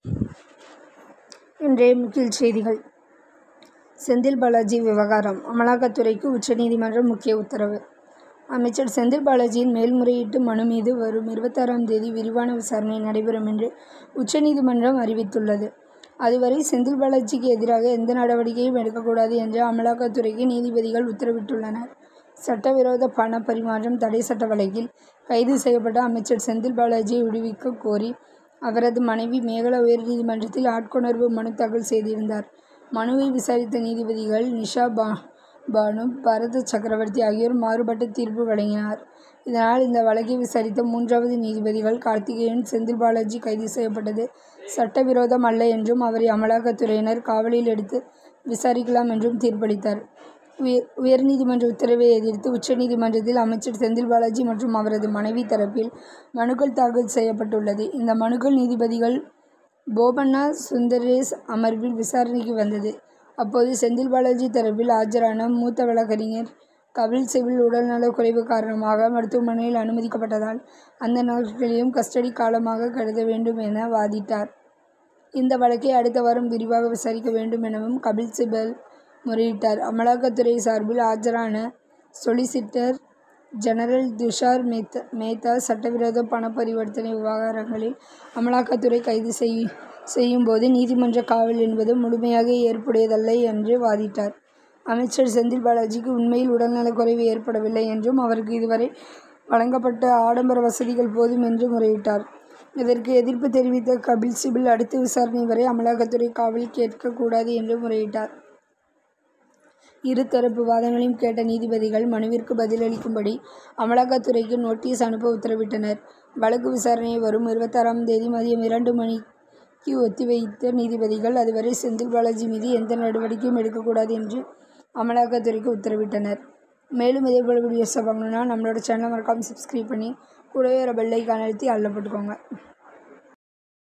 இன்றைய முக்கிய செய்திகள் செந்தில் பாலாஜி விவகாரம் அமலாக்கத்துறைக்கு உச்சநீதிமன்றம் முக்கிய உத்தரவு அமைச்சர் செந்தில் பாலாஜியின் மேல்முறையீட்டு மனு மீது வரும் இருபத்தாறாம் தேதி விரிவான விசாரணை நடைபெறும் என்று உச்சநீதிமன்றம் அறிவித்துள்ளது. அதுவரை செந்தில் பாலாஜிக்கு எதிராக எந்த நடவடிக்கையும் எடுக்கக்கூடாது என்று அமலாக்கத்துறைக்கு நீதிபதிகள் உத்தரவிட்டுள்ளனர். சட்டவிரோத பண பரிமாற்றம் தடை சட்ட வழக்கில் கைது செய்யப்பட்ட அமைச்சர் செந்தில் பாலாஜியை விடுவிக்க கோரி அவரது மனைவி மேகலா உயர்நீதிமன்றத்தில் ஆட்கொணர்வு மனு தாக்கல் செய்திருந்தார். மனுவை விசாரித்த நீதிபதிகள் நிஷா பானு பரத சக்கரவர்த்தி ஆகியோர் மாறுபட்ட தீர்ப்பு வழங்கினர். இதனால் இந்த வழக்கை விசாரித்த மூன்றாவது நீதிபதிகள் கார்த்திகேயன் செந்தில் பாலாஜி கைது செய்யப்பட்டது சட்டவிரோதம் அல்ல என்றும் அவரை அமலாக்கத்துறையினர் காவலில் எடுத்து விசாரிக்கலாம் என்றும் தீர்ப்பளித்தார். உயர்நீதிமன்ற உத்தரவை எதிர்த்து உச்சநீதிமன்றத்தில் அமைச்சர் செந்தில் பாலாஜி மற்றும் அவரது மனைவி தரப்பில் மனுக்கள் தாக்கல் செய்யப்பட்டுள்ளது. இந்த மனுக்கள் நீதிபதிகள் போபண்ணா சுந்தரேஸ் அமர்வில் விசாரணைக்கு வந்தது. அப்போது செந்தில் பாலாஜி தரப்பில் ஆஜரான மூத்த வழக்கறிஞர் கபில் சிபல் உடல்நலக் குறைவு காரணமாக மருத்துவமனையில் அனுமதிக்கப்பட்டதால் அந்த நாட்களையும் கஸ்டடி காலமாக கருத வேண்டும் என வாதிட்டார். இந்த வழக்கை அடுத்த வாரம் விரிவாக விசாரிக்க வேண்டும் எனவும் கபில் சிபல் முறையிட்டார். அமலாக்கத்துறை சார்பில் ஆஜரான சொலிசிட்டர் ஜெனரல் துஷார் மேத்தா சட்டவிரோத பண பரிவர்த்தனை விவகாரங்களில் அமலாக்கத்துறை கைது செய்யும் போது நீதிமன்ற காவல் என்பது முழுமையாக ஏற்புடையதல்ல என்று வாதிட்டார். அமைச்சர் செந்தில் பாலாஜிக்கு உண்மையில் உடல்நலக் குறைவு ஏற்படவில்லை என்றும் அவருக்கு இதுவரை வழங்கப்பட்ட ஆடம்பர வசதிகள் போதும் என்றும் முறையிட்டார். இதற்கு எதிர்ப்பு தெரிவித்த கபில் சிபல் அடுத்த விசாரணை வரை அமலாக்கத்துறை காவல் கேட்கக் கூடாது என்று முறையிட்டார். இரு தரப்பு வாதங்களையும் கேட்ட நீதிபதிகள் மனுவிற்கு பதிலளிக்கும்படி அமலாக்கத்துறைக்கு நோட்டீஸ் அனுப்ப உத்தரவிட்டனர். வழக்கு விசாரணையை வரும் இருபத்தாறாம் தேதி மதியம் இரண்டு மணிக்கு ஒத்தி வைத்த நீதிபதிகள் அதுவரை செந்தில் பாலாஜி மீது எந்த நடவடிக்கையும் எடுக்கக்கூடாது என்று அமலாக்கத்துறைக்கு உத்தரவிட்டனர். மேலும் இதேபோல வீடியோஸை பார்க்கணும்னா நம்மளோட சேனலை மறக்காம சப்ஸ்கிரைப் பண்ணி கூடவே வர பெல் ஐகானை அழுத்தி ஆல்ல போட்டுக்கோங்க.